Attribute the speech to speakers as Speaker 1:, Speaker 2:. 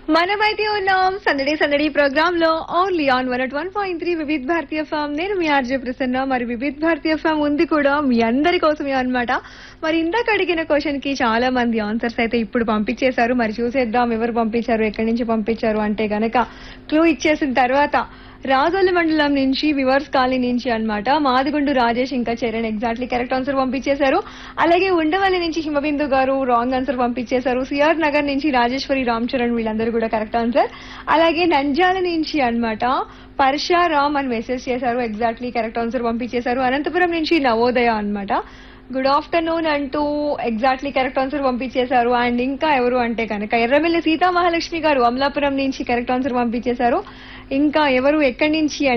Speaker 1: మనమైతే ఉన్నాం సందడి సందడి ప్రోగ్రామ్ లో only on one at one point three Vividh Bharatiya FM నేను మీ ఆర్జే ప్రసన్న మరి వివిధ్ భారతీయ ఫామ్ ఉంది కూడా మీ అందరి కోసమే అన్నమాట మరి ఇందాక అడిగిన క్వశ్చన్ కి చాలా మంది ఆన్సర్స్ అయితే ఇప్పుడు పంపించేశారు మరి చూసేద్దాం ఎవరు పంపించారు ఎక్కడి నుంచి పంపించారు అంటే గనక క్లూ ఇచ్చేసిన తర్వాత రాజోలి మండలం నుంచి వివర్స్ కాలనీ నుంచి అన్నమాట మాదిగుండు రాజేష్ ఇంకా చరణ్ ఎగ్జాక్ట్లీ కరెక్ట్ ఆన్సర్ పంపించేశారు అలాగే ఉండవల్లి నుంచి హిమబిందు గారు రాంగ్ ఆన్సర్ పంపించేశారు సిఆర్ నగర్ నుంచి రాజేశ్వరి రామ్ చరణ్ వీళ్ళందరూ కూడా కరెక్ట్ ఆన్సర్ అలాగే నంజాల నుంచి అన్నమాట పర్షారామ్ అని మెసేజ్ చేశారు ఎగ్జాక్ట్లీ కరెక్ట్ ఆన్సర్ పంపించేశారు అనంతపురం నుంచి నవోదయ అన్నమాట గుడ్ ఆఫ్టర్నూన్ అంటూ ఎగ్జాక్ట్లీ కరెక్ట్ ఆన్సర్ పంపించేశారు అండ్ ఇంకా ఎవరు అంటే కనుక ఎర్రమిల్లి సీతా మహాలక్ష్మి గారు అమలాపురం నుంచి కరెక్ట్ ఆన్సర్ పంపించేశారు ఇంకా ఎవరు ఎక్కడి నుంచి